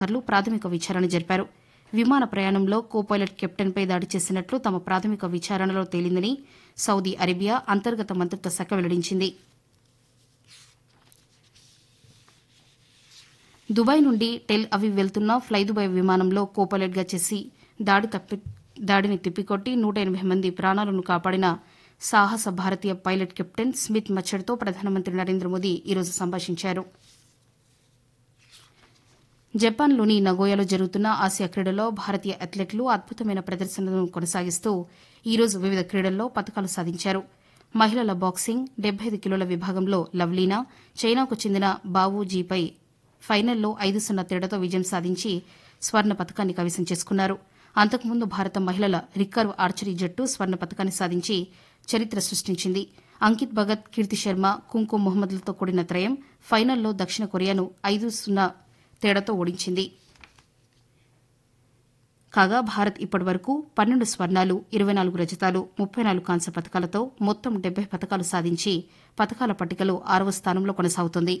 అధికారులు ప్రాథమిక విచారణ జరిపారు విమాన ప్రయాణంలో కో పైలట్ కెప్టెన్పై దాడి చేసినట్లు తమ ప్రాథమిక విచారణలో తేలిందని సౌదీ అరేబియా అంతర్గత మంత్రిత్వ శాఖ వెల్లడించింది దుబాయ్ నుండి టెల్ అవీవ్ వెళ్తున్న ఫ్లై దుబాయ్ విమానంలో కో పైలట్గా చేసి దాడి తప్పి దాడిని తిప్పికొట్టి నూట ఎనబై మంది ప్రాణాలను కాపాడిన సాహస భారతీయ పైలట్ కెప్టెన్ స్మిత్ మచ్చర్తో ప్రధానమంత్రి నరేంద్ర మోదీ ఈరోజు సంభాషించారు జపాన్లోని నగోయాలో జరుగుతున్న ఆసియా క్రీడల్లో భారతీయ అథ్లెట్లు అద్భుతమైన ప్రదర్శనలను కొనసాగిస్తూ ఈరోజు వివిధ క్రీడల్లో పతకాలు సాధించారు మహిళల బాక్సింగ్ డెబ్బై ఐదు కిలోల విభాగంలో లవ్లీనా చైనాకు చెందిన బావూజీపై ఫైనల్లో ఐదు సున్నా తేడాతో విజయం సాధించి స్వర్ణ పతకాన్ని కైవసం చేసుకున్నారు అంతకుముందు భారత మహిళల రికర్వ్ ఆర్చరీ జట్టు స్వర్ణ పతకాన్ని సాధించి చరిత్ర సృష్టించింది అంకిత్ భగత్ కీర్తి శర్మ కుంకుమ్ మొహమ్మద్లతో కూడిన త్రయం ఫైనల్లో దక్షిణ కొరియాను ఐదు సున్నా తేడాతో ఓడించింది కాగా భారత్ ఇప్పటివరకు పన్నెండు స్వర్ణాలు ఇరవై నాలుగు రజతాలు ముప్పై నాలుగు కాంస్య పతకాలతో మొత్తం డెబ్బై పతకాలు సాధించి పతకాల పట్టికలో ఆరవ స్థానంలో కొనసాగుతోంది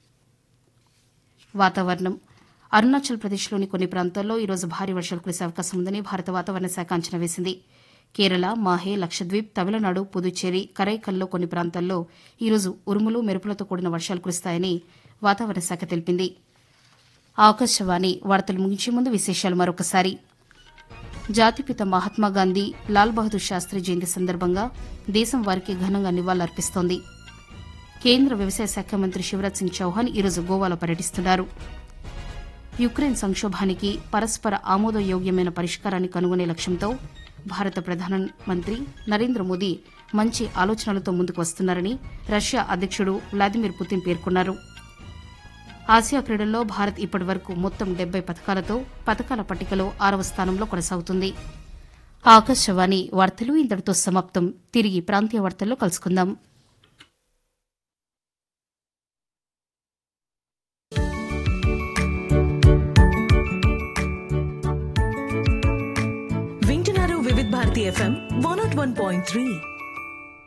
వాతావరణం అరుణాచల్ ప్రదేశ్లోని కొన్ని ప్రాంతాల్లో ఈరోజు భారీ వర్షాలు కురిసే అవకాశం ఉందని భారత వాతావరణ శాఖ అంచనా వేసింది కేరళ మాహే లక్షద్వీప్ తమిళనాడు పుదుచ్చేరి కరైకల్లో కొన్ని ప్రాంతాల్లో ఈరోజు ఉరుములు మెరుపులతో కూడిన వర్షాలు కురుస్తాయని వాతావరణ శాఖ తెలిపింది ఆకాశవాణి వార్తలు ముగించే ముందు విశేషాలు మరొకసారి జాతిపిత మహాత్మాగాంధీ లాల్ బహదూర్ శాస్త్రి జయంతి సందర్భంగా దేశం వారికి ఘనంగా నివాళులర్పిస్తోంది కేంద్ర వ్యవసాయ శాఖ మంత్రి శివరాజ్ సింగ్ చౌహాన్ ఈరోజు గోవాలో పర్యటిస్తున్నారు యుక్రెయిన్ సంక్షోభానికి పరస్పర ఆమోదయోగ్యమైన పరిష్కారాన్ని కనుగొనే లక్ష్యంతో భారత ప్రధానమంత్రి నరేంద్ర మోదీ మంచి ఆలోచనలతో ముందుకు వస్తున్నారని రష్యా అధ్యక్షుడు వ్లాదిమిర్ పుతిన్ పేర్కొన్నారు ఆసియా క్రీడల్లో భారత్ ఇప్పటివరకు మొత్తం డెబ్బై పథకాలతో పథకాల పట్టికలో ఆరవ స్థానంలో కొనసాగుతుంది ఆకాశవాణి వార్తలు ఇంతటితో సమాప్తం తిరిగి ప్రాంతీయ వార్తల్లో కలుసుకుందాం వింటున్నారు Vividh Bharati F M one naught one point three